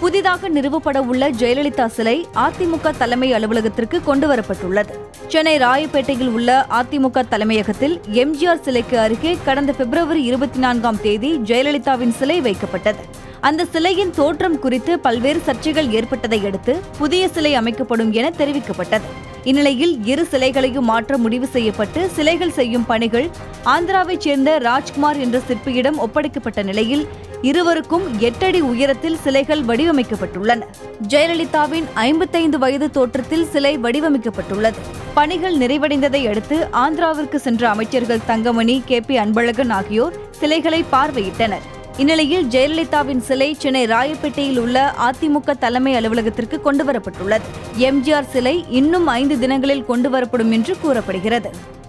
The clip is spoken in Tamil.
புதிதாக நிறுவப்பட உள்ள ஜெயலலிதா சிலை அதிமுக தலைமை அலுவலகத்திற்கு கொண்டுவரப்பட்டுள்ளது சென்னை ராயப்பேட்டையில் உள்ள அதிமுக தலைமையகத்தில் எம்ஜிஆர் சிலைக்கு அருகே கடந்த பிப்ரவரி இருபத்தி நான்காம் தேதி ஜெயலலிதாவின் சிலை வைக்கப்பட்டது அந்த சிலையின் தோற்றம் குறித்து பல்வேறு சர்ச்சைகள் ஏற்பட்டதை அடுத்து புதிய சிலை அமைக்கப்படும் என தெரிவிக்கப்பட்டது இந்நிலையில் இரு சிலைகளையும் மாற்ற முடிவு செய்யப்பட்டு சிலைகள் செய்யும் பணிகள் ஆந்திராவைச் சேர்ந்த ராஜ்குமார் என்ற சிற்பியிடம் ஒப்படைக்கப்பட்ட நிலையில் இருவருக்கும் எட்டடி உயரத்தில் சிலைகள் வடிவமைக்கப்பட்டுள்ளன ஜெயலலிதாவின் ஐம்பத்தைந்து வயது தோற்றத்தில் சிலை வடிவமைக்கப்பட்டுள்ளது பணிகள் நிறைவடைந்ததை அடுத்து ஆந்திராவிற்கு சென்ற அமைச்சர்கள் தங்கமணி கே பி அன்பழகன் ஆகியோர் சிலைகளை பார்வையிட்டனர் இந்நிலையில் ஜெயலலிதாவின் சிலை சென்னை ராயப்பேட்டையில் உள்ள அதிமுக தலைமை அலுவலகத்திற்கு கொண்டுவரப்பட்டுள்ளது எம்ஜிஆர் சிலை இன்னும் ஐந்து தினங்களில் கொண்டுவரப்படும் என்று கூறப்படுகிறது